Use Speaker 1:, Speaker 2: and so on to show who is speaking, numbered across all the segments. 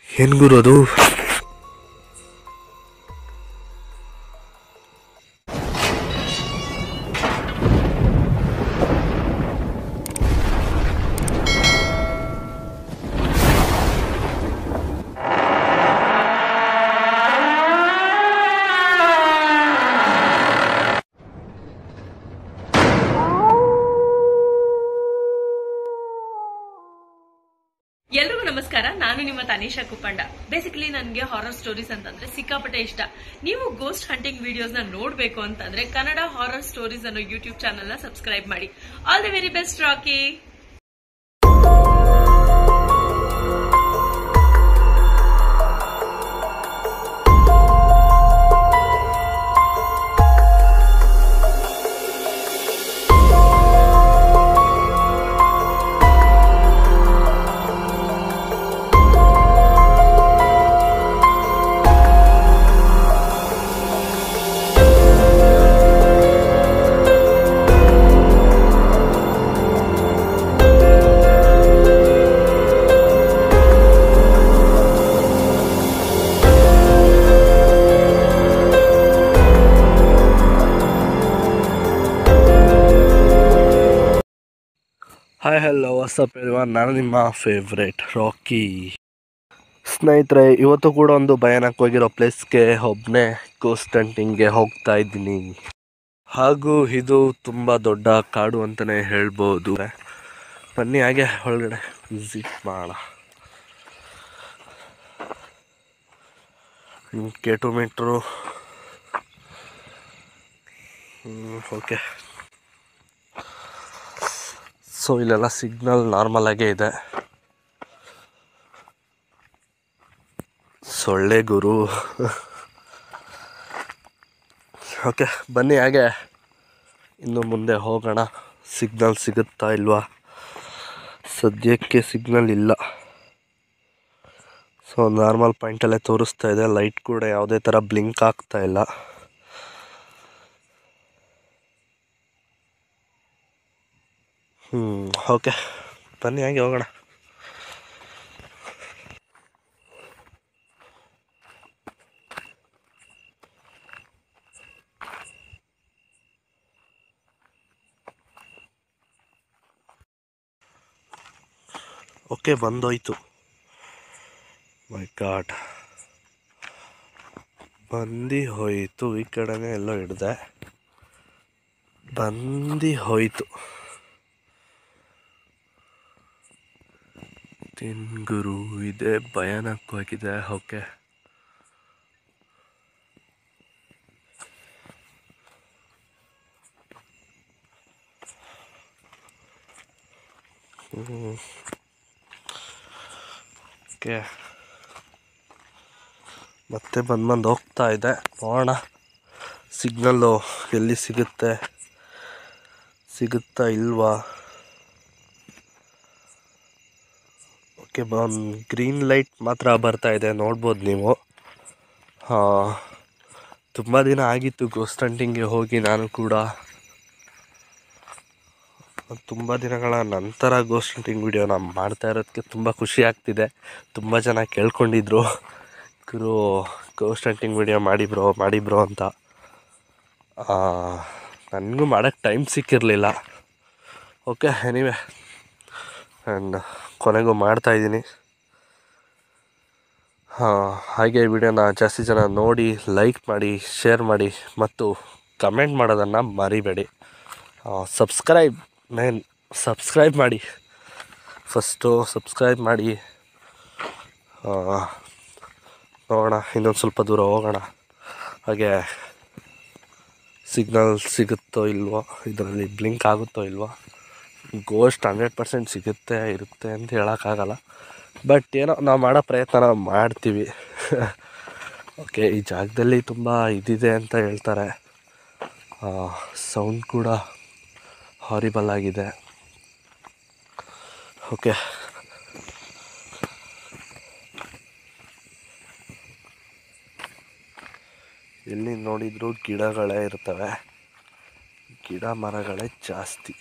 Speaker 1: ಏನು ಗುರು ಅದು
Speaker 2: ಎಲ್ರಿಗೂ ನಮಸ್ಕಾರ ನಾನು ನಿಮ್ಮ ತನೀಶಾ ಕುಪ್ಪಂಡ ಬೇಸಿಕಲಿ ನನಗೆ ಹಾರರ್ ಸ್ಟೋರೀಸ್ ಅಂತಂದ್ರೆ ಸಿಕ್ಕಾಪಟ್ಟೆ ಇಷ್ಟ ನೀವು ಗೋಸ್ಟ್ ಹಂಟಿಂಗ್ ವಿಡಿಯೋಸ್ ನ ನೋಡ್ಬೇಕು ಅಂತಂದ್ರೆ ಕನ್ನಡ ಹಾರರ್ ಸ್ಟೋರೀಸ್ ಅನ್ನೋ ಯೂಟ್ಯೂಬ್ ಚಾನಲ್ ನ ಸಬ್ಸ್ಕ್ರೈಬ್ ಮಾಡಿ all the very best Rocky
Speaker 1: hi hello whatsapp ನಾನು ನಿಮ್ಮ ಫೇವ್ರೇಟ್ ರಾಕಿ ಸ್ನೇಹಿತರೆ ಇವತ್ತು ಕೂಡ ಒಂದು ಭಯಾನಕವಾಗಿರೋ ಪ್ಲೇಸ್ಗೆ ಒಬ್ಬನೇ ಕೋಸ್ಟ್ ಹಂಟಿಂಗ್ಗೆ ಹೋಗ್ತಾ ಇದ್ದೀನಿ ಹಾಗೂ ಇದು ತುಂಬ ದೊಡ್ಡ ಕಾಡು ಅಂತಲೇ ಹೇಳ್ಬೋದು ಬನ್ನಿ ಹಾಗೆ ಒಳಗಡೆ ವಿಸಿಟ್ ಮಾಡೋಣ ಕೇಟು ಮೀಟ್ರು ಓಕೆ ಸೊ ಇಲ್ಲೆಲ್ಲ ಸಿಗ್ನಲ್ ನಾರ್ಮಲ್ ಆಗೇ ಇದೆ ಸೊಳ್ಳೆ ಗುರು ಓಕೆ ಬನ್ನಿ ಹಾಗೆ ಇನ್ನು ಮುಂದೆ ಹೋಗೋಣ ಸಿಗ್ನಲ್ ಸಿಗುತ್ತಾ ಇಲ್ವಾ ಸದ್ಯಕ್ಕೆ ಸಿಗ್ನಲ್ ಇಲ್ಲ ಸೊ ನಾರ್ಮಲ್ ಪಾಯಿಂಟಲ್ಲೇ ತೋರಿಸ್ತಾ ಇದೆ ಲೈಟ್ ಕೂಡ ಯಾವುದೇ ಥರ ಬ್ಲಿಂಕ್ ಆಗ್ತಾ ಇಲ್ಲ ಹ್ಞೂ ಓಕೆ ಬನ್ನಿ ಹಾಗೆ ಹೋಗೋಣ ಓಕೆ ಬಂದೋಯ್ತು ಮೈ ಗಾಡ್ ಬಂದು ಹೋಯಿತು ಈ ಕಡೆನೇ ಎಲ್ಲೋ ಹಿಡ್ದೆ ಬಂದು ಹೋಯಿತು ಗುರು ಇದೆ ಭಯಾನಕವಾಗಿದೆ ಓಕೆ ಓಕೆ ಮತ್ತೆ ಬಂದು ಬಂದು ಹೋಗ್ತಾ ಇದೆ ನೋಡೋಣ ಸಿಗ್ನಲ್ಲು ಎಲ್ಲಿ ಸಿಗುತ್ತೆ ಸಿಗುತ್ತಾ ಇಲ್ವಾ ಓಕೆ ಬನ್ ಗ್ರೀನ್ ಲೈಟ್ ಮಾತ್ರ ಬರ್ತಾ ಇದೆ ನೋಡ್ಬೋದು ನೀವು ಹಾಂ ತುಂಬ ದಿನ ಆಗಿತ್ತು ಗೋಸ್ಟ್ ಹಂಟಿಂಗ್ಗೆ ಹೋಗಿ ನಾನು ಕೂಡ ತುಂಬ ದಿನಗಳ ನಂತರ ಗೋಸ್ಟ್ ಹಂಟಿಂಗ್ ವಿಡಿಯೋನ ಮಾಡ್ತಾ ಇರೋದಕ್ಕೆ ತುಂಬ ಖುಷಿ ಆಗ್ತಿದೆ ತುಂಬ ಜನ ಕೇಳ್ಕೊಂಡಿದ್ರು ಗುರು ಗೋಸ್ಟ್ ಹಂಟಿಂಗ್ ವಿಡಿಯೋ ಮಾಡಿ ಬ್ರೋ ಮಾಡಿ ಬ್ರೋ ಅಂತ ನನಗೂ ಮಾಡೋಕ್ಕೆ ಟೈಮ್ ಸಿಕ್ಕಿರಲಿಲ್ಲ ಓಕೆ ಎನಿವೆ ಆ್ಯಂಡ್ ಕೊನೆಗೂ ಮಾಡ್ತಾಯಿದ್ದೀನಿ ಹಾಂ ಹಾಗೆ ವಿಡಿಯೋನ ಜಾಸ್ತಿ ಜನ ನೋಡಿ ಲೈಕ್ ಮಾಡಿ ಶೇರ್ ಮಾಡಿ ಮತ್ತು ಕಮೆಂಟ್ ಮಾಡೋದನ್ನು ಮರಿಬೇಡಿ ಸಬ್ಸ್ಕ್ರೈಬ್ ಮೇನ್ ಸಬ್ಸ್ಕ್ರೈಬ್ ಮಾಡಿ ಫಸ್ಟು ಸಬ್ಸ್ಕ್ರೈಬ್ ಮಾಡಿ ಆ, ನೋಡೋಣ ಇನ್ನೊಂದು ಸ್ವಲ್ಪ ದೂರ ಹೋಗೋಣ ಹಾಗೆ ಸಿಗ್ನಲ್ ಸಿಗುತ್ತೋ ಇಲ್ವೋ ಇದರಲ್ಲಿ ಬ್ಲಿಂಕ್ ಆಗುತ್ತೋ ಇಲ್ವೋ ಗೋಸ್ಟ್ ಹಂಡ್ರೆಡ್ ಪರ್ಸೆಂಟ್ ಸಿಗುತ್ತೆ ಇರುತ್ತೆ ಅಂತ ಹೇಳೋಕ್ಕಾಗಲ್ಲ ಬಟ್ ಏನೋ ನಾವು ಮಾಡೋ ಪ್ರಯತ್ನ ನಾವು ಮಾಡ್ತೀವಿ ಓಕೆ ಈ ಜಾಗದಲ್ಲಿ ತುಂಬ ಇದಿದೆ ಅಂತ ಹೇಳ್ತಾರೆ ಸೌಂಡ್ ಕೂಡ ಹಾರಿಬಲ್ ಆಗಿದೆ ಓಕೆ ಎಲ್ಲಿ ನೋಡಿದರೂ ಗಿಡಗಳೇ ಇರ್ತವೆ ಗಿಡ ಮರಗಳೇ ಜಾಸ್ತಿ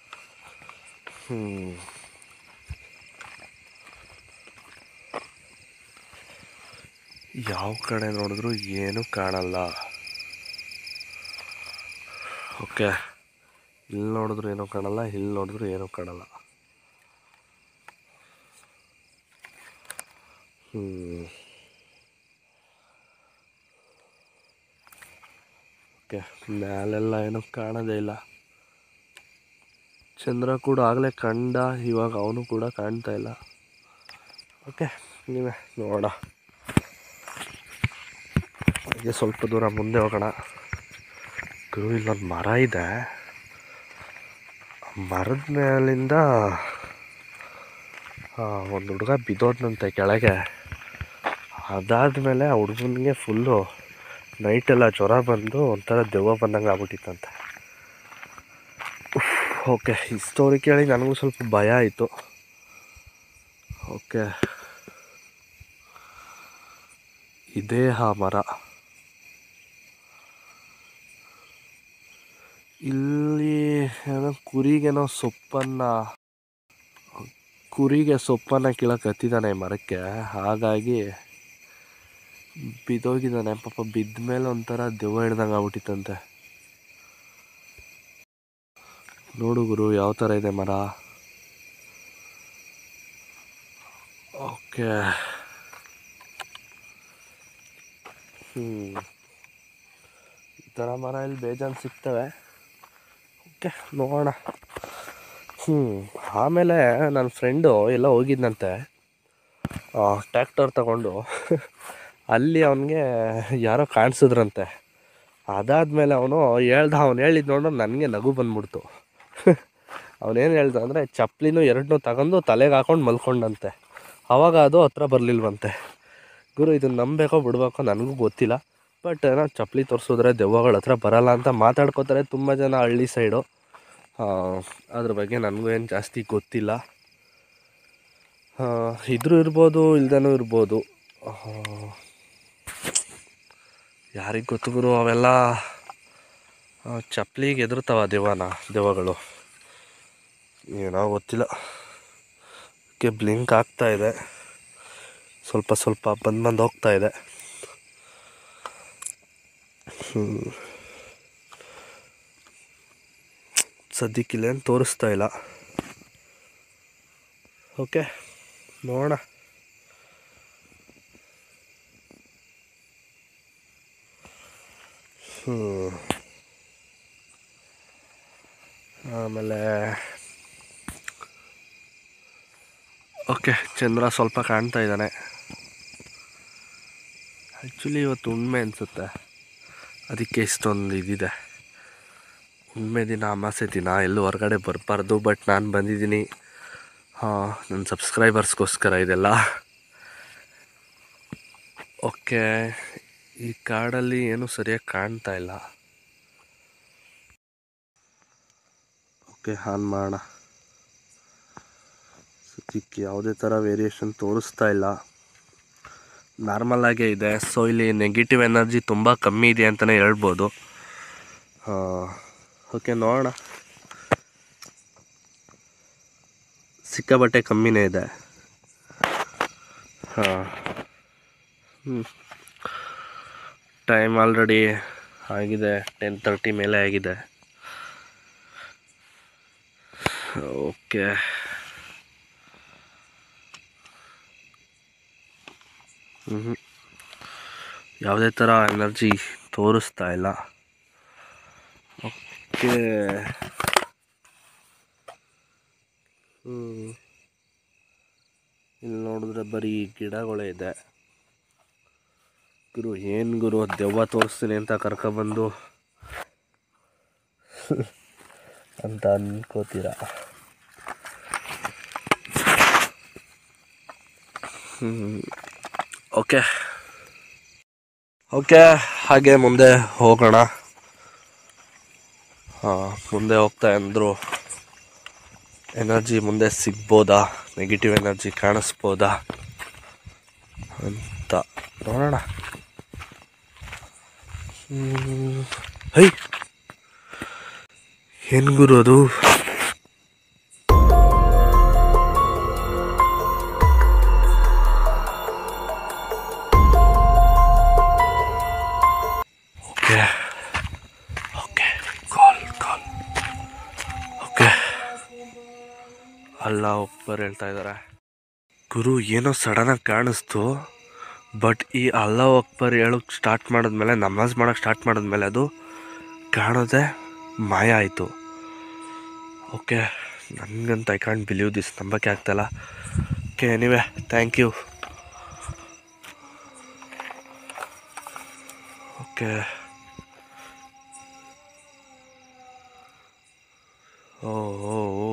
Speaker 1: ಹ್ಞೂ ಯಾವ ಕಡೆ ನೋಡಿದ್ರು ಏನೂ ಕಾಣಲ್ಲ ಓಕೆ ಇಲ್ಲಿ ನೋಡಿದ್ರು ಏನೂ ಕಾಣಲ್ಲ ಇಲ್ಲಿ ನೋಡಿದ್ರು ಏನೂ ಕಾಣಲ್ಲ ಹ್ಞೂ ಓಕೆ ಮ್ಯಾಲೆಲ್ಲ ಏನೂ ಕಾಣೋದೇ ಇಲ್ಲ ಚಂದ್ರ ಕೂಡ ಆಗಲೇ ಕಂಡ ಇವಾಗ ಅವನು ಕೂಡ ಕಾಣ್ತಾ ಇಲ್ಲ ಓಕೆ ನೀವೇ ನೋಡೋಣ ಹಾಗೆ ಸ್ವಲ್ಪ ದೂರ ಮುಂದೆ ಹೋಗೋಣ ಗುರು ಇಲ್ಲೊಂದು ಮರ ಇದೆ ಆ ಮರದ ಮೇಲಿಂದ ಒಂದು ಹುಡುಗ ಬಿದ್ದೋದ್ನಂತೆ ಕೆಳಗೆ ಅದಾದಮೇಲೆ ಆ ಹುಡುಗನಿಗೆ ಫುಲ್ಲು ನೈಟೆಲ್ಲ ಜ್ವರ ಬಂದು ಒಂಥರ ದೆವ್ವ ಬಂದಂಗೆ ಆಗ್ಬಿಟ್ಟಿತ್ತಂತೆ ಓಕೆ ಈ ಸ್ಟೋರಿ ಕೇಳಿ ನನಗೂ ಸ್ವಲ್ಪ ಭಯ ಆಯಿತು ಓಕೆ ಇದೇ ಆ ಮರ ಇಲ್ಲಿ ಏನೋ ಕುರಿಗೇನೋ ಸೊಪ್ಪನ್ನು ಕುರಿಗೆ ಸೊಪ್ಪನ್ನು ಕೀಳಕ್ಕೆ ಹತ್ತಿದ್ದಾನೆ ಈ ಮರಕ್ಕೆ ಹಾಗಾಗಿ ಬಿದ್ದೋಗಿದ್ದಾನೆ ಪಾಪ ಬಿದ್ದ ಮೇಲೆ ಒಂಥರ ದೆವ್ವ ಹಿಡ್ದಂಗೆ ಆಗ್ಬಿಟ್ಟಿತ್ತಂತೆ ನೋಡು ಗುರು ಯಾವ ಥರ ಇದೆ ಮರ ಓಕೆ ಹ್ಞೂ ಈ ಥರ ಮರ ಇಲ್ಲಿ ಬೇಜಾನ್ ಸಿಗ್ತವೆ ಓಕೆ ನೋಡೋಣ ಹ್ಞೂ ಆಮೇಲೆ ನನ್ನ ಫ್ರೆಂಡು ಎಲ್ಲ ಹೋಗಿದ್ನಂತೆ ಟ್ಯಾಕ್ಟರ್ ತಗೊಂಡು ಅಲ್ಲಿ ಅವನಿಗೆ ಯಾರೋ ಕಾಣಿಸಿದ್ರಂತೆ ಅದಾದಮೇಲೆ ಅವನು ಹೇಳ್ದ ಅವ್ನು ಹೇಳಿದ್ ನೋಡು ನನಗೆ ನಗು ಬಂದ್ಬಿಡ್ತು ಅವನೇನು ಹೇಳ್ದ ಅಂದರೆ ಚಪ್ಪಲಿನೂ ಎರಡನ್ನೂ ತಗೊಂಡು ತಲೆಗೆ ಹಾಕೊಂಡು ಮಲ್ಕೊಂಡಂತೆ ಆವಾಗ ಅದು ಹತ್ರ ಬರಲಿಲ್ವಂತೆ ಗುರು ಇದನ್ನು ನಂಬೇಕೋ ಬಿಡಬೇಕೋ ನನಗೂ ಗೊತ್ತಿಲ್ಲ ಬಟ್ ಏನೋ ಚಪ್ಪಲಿ ತೋರಿಸಿದ್ರೆ ದೆವ್ವಗಳ ಹತ್ರ ಬರಲ್ಲ ಅಂತ ಮಾತಾಡ್ಕೋತಾರೆ ತುಂಬ ಜನ ಹಳ್ಳಿ ಸೈಡು ಅದ್ರ ಬಗ್ಗೆ ನನಗೂ ಏನು ಜಾಸ್ತಿ ಗೊತ್ತಿಲ್ಲ ಆ, ಇದ್ರೂ ಇರ್ಬೋದು ಇಲ್ದೇನೂ ಇರ್ಬೋದು ಯಾರಿಗೆ ಗೊತ್ತು ಗುರು ಅವೆಲ್ಲ ಆ, ಚಪ್ಪಲಿಗೆ ಎದುರ್ತಾವ ದೆವ್ವನ ದೆವ್ವಗಳು ಏನೋ ಗೊತ್ತಿಲ್ಲ ಓಕೆ ಬ್ಲಿಂಕ್ ಆಗ್ತಾ ಇದೆ ಸ್ವಲ್ಪ ಸ್ವಲ್ಪ ಬಂದು ಬಂದು ಹೋಗ್ತಾ ಇದೆ ಹ್ಮ್. ಸದ್ಯಕ್ಕೆ ಇಲ್ಲೇನು ತೋರಿಸ್ತಾ ಇಲ್ಲ ಓಕೆ ನೋಡೋಣ ಹ್ಞೂ ಆಮೇಲೆ ಓಕೆ ಚಂದ್ರ ಸ್ವಲ್ಪ ಕಾಣ್ತಾ ಇದ್ದಾನೆ ಆ್ಯಕ್ಚುಲಿ ಇವತ್ತು ಹುಣ್ಮೆ ಅನಿಸುತ್ತೆ ಅದಕ್ಕೆ ಇಷ್ಟೊಂದು ಇದಿದೆ ಹುಣ್ಮೆ ದಿನ ಅಮಾಸೆ ದಿನ ಎಲ್ಲೂ ಹೊರಗಡೆ ಬರಬಾರ್ದು ಬಟ್ ನಾನು ಬಂದಿದ್ದೀನಿ ಹಾಂ ನನ್ನ ಸಬ್ಸ್ಕ್ರೈಬರ್ಸ್ಗೋಸ್ಕರ ಇದೆಲ್ಲ ಓಕೆ ಈ ಕಾಡಲ್ಲಿ ಏನೂ ಸರಿಯಾಗಿ ಕಾಣ್ತಾ ಇಲ್ಲ ಓಕೆ ಆನ್ ಮಾಡೋಣ ಸದ್ಯಕ್ಕೆ ಯಾವುದೇ ಥರ ವೇರಿಯೇಷನ್ ತೋರಿಸ್ತಾ ಇಲ್ಲ ನಾರ್ಮಲ್ ಆಗೇ ಇದೆ ಸೊ ಇಲ್ಲಿ ನೆಗೆಟಿವ್ ಎನರ್ಜಿ ತುಂಬ ಕಮ್ಮಿ ಇದೆ ಅಂತಲೇ ಹೇಳ್ಬೋದು ಓಕೆ ನೋಡೋಣ ಸಿಕ್ಕಾಬಟ್ಟೆ ಕಮ್ಮಿನೇ ಇದೆ ಹಾಂ ಹ್ಞೂ ಟೈಮ್ ಆಲ್ರೆಡಿ ಆಗಿದೆ ಟೆನ್ ತರ್ಟಿ ಮೇಲೆ ಆಗಿದೆ ಓಕೆ ಹ್ಞೂ ಯಾವುದೇ ಥರ ಎನರ್ಜಿ ತೋರಿಸ್ತಾ ಇಲ್ಲ ಓಕೆ ಹ್ಞೂ ಇಲ್ಲಿ ನೋಡಿದ್ರೆ ಬರೀ ಗಿಡಗಳೇ ಇದೆ ಗುರು ಏನು ಗುರು ದೆವ್ವ ತೋರಿಸ್ತೀನಿ ಅಂತ ಕರ್ಕೊಬಂದು ಅಂತ ಅನ್ಕೋತೀರ ಓಕೆ ಓಕೆ ಹಾಗೆ ಮುಂದೆ ಹೋಗೋಣ ಹಾಂ ಮುಂದೆ ಹೋಗ್ತಾ ಅಂದರು ಎನರ್ಜಿ ಮುಂದೆ ಸಿಗ್ಬೋದಾ ನೆಗೆಟಿವ್ ಎನರ್ಜಿ ಕಾಣಿಸ್ಬೋದಾ ಅಂತ ನೋಡೋಣ ಹ್ಮ್. ಹೈ ಏನು ಗುರು ಅದು ಅಲ್ಲ ಒಬ್ಬರು ಹೇಳ್ತಾ ಇದ್ದಾರೆ ಗುರು ಏನೋ ಸಡನ್ನಾಗಿ ಕಾಣಿಸ್ತು ಬಟ್ ಈ ಅಲ್ಲ ಅಕ್ಬರ್ ಹೇಳೋಕ್ಕೆ ಸ್ಟಾರ್ಟ್ ಮಾಡಿದ್ಮೇಲೆ ನಮಾಜ್ ಮಾಡೋಕ್ಕೆ ಸ್ಟಾರ್ಟ್ ಮಾಡಿದ್ಮೇಲೆ ಅದು ಕಾಣೋದೆ ಮಾಯ ಆಯಿತು ಓಕೆ ನನಗಂತ ಐ ಕಾಂಟ್ ಬಿಲೀವ್ ದಿಸ್ ನಂಬಕ್ಕೆ ಆಗ್ತಾಯಿಲ್ಲ okay anyway thank you okay oh oh oh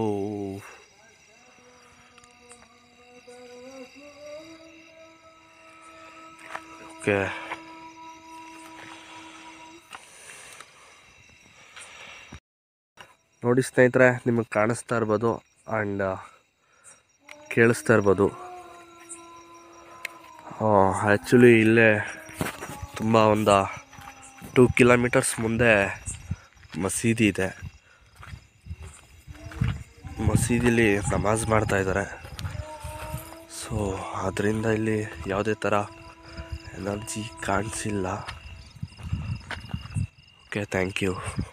Speaker 1: okay ನೋಡಿ ಸ್ನೇಹಿತರೆ ನಿಮಗೆ ಕಾಣಿಸ್ತಾ ಇರ್ಬೋದು ಆ್ಯಂಡ್ ಕೇಳಿಸ್ತಾ ಇರ್ಬೋದು ಆ್ಯಕ್ಚುಲಿ ಇಲ್ಲೇ ತುಂಬ ಒಂದು ಟೂ ಕಿಲೋಮೀಟರ್ಸ್ ಮುಂದೆ ಮಸೀದಿ ಇದೆ ಮಸೀದಿಲಿ ನಮಾಜ್ ಮಾಡ್ತಾ ಇದ್ದಾರೆ ಸೊ ಅದರಿಂದ ಇಲ್ಲಿ ಯಾವುದೇ ಥರ ಎನರ್ಜಿ ಕಾಣಿಸಿಲ್ಲ ಓಕೆ ಥ್ಯಾಂಕ್ ಯು